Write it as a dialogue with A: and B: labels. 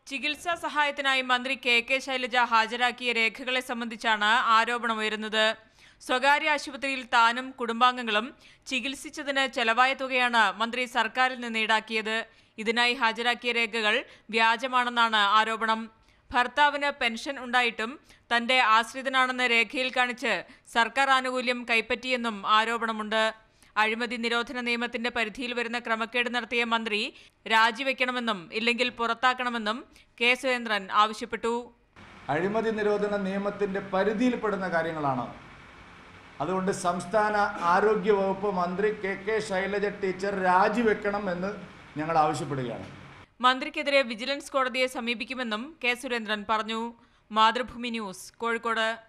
A: ചികിത്സാ സഹായത്തിനായി മന്ത്രി കെ കെ ശൈലജ ഹാജരാക്കിയ രേഖകളെ സംബന്ധിച്ചാണ് ആരോപണമുയരുന്നത് സ്വകാര്യ ആശുപത്രിയിൽ താനും കുടുംബാംഗങ്ങളും ചികിത്സിച്ചതിന് ചെലവായ തുകയാണ് മന്ത്രി സർക്കാരിൽ നിന്ന് ഈടാക്കിയത് ഇതിനായി ഹാജരാക്കിയ രേഖകൾ വ്യാജമാണെന്നാണ് ആരോപണം ഭർത്താവിന് പെൻഷൻ ഉണ്ടായിട്ടും തന്റെ ആശ്രിതനാണെന്ന് രേഖയിൽ കാണിച്ച് സർക്കാർ ആനുകൂല്യം കൈപ്പറ്റിയെന്നും ആരോപണമുണ്ട് അഴിമതി നിരോധന നിയമത്തിന്റെ പരിധിയിൽ വരുന്ന ക്രമക്കേട് നടത്തിയ മന്ത്രി രാജിവെക്കണമെന്നും ഇല്ലെങ്കിൽ പുറത്താക്കണമെന്നും കെ സുരേന്ദ്രൻ ആവശ്യപ്പെട്ടു
B: അഴിമതി നിരോധന നിയമത്തിൻ്റെ പരിധിയിൽപ്പെടുന്ന കാര്യങ്ങളാണ് അതുകൊണ്ട് സംസ്ഥാന ആരോഗ്യ വകുപ്പ് മന്ത്രി കെ കെ ശൈലജ ടീച്ചർ രാജിവെക്കണം എന്ന് ഞങ്ങൾ ആവശ്യപ്പെടുകയാണ്
A: മന്ത്രിക്കെതിരെ വിജിലൻസ് കോടതിയെ സമീപിക്കുമെന്നും കെ സുരേന്ദ്രൻ പറഞ്ഞു മാതൃഭൂമി ന്യൂസ് കോഴിക്കോട്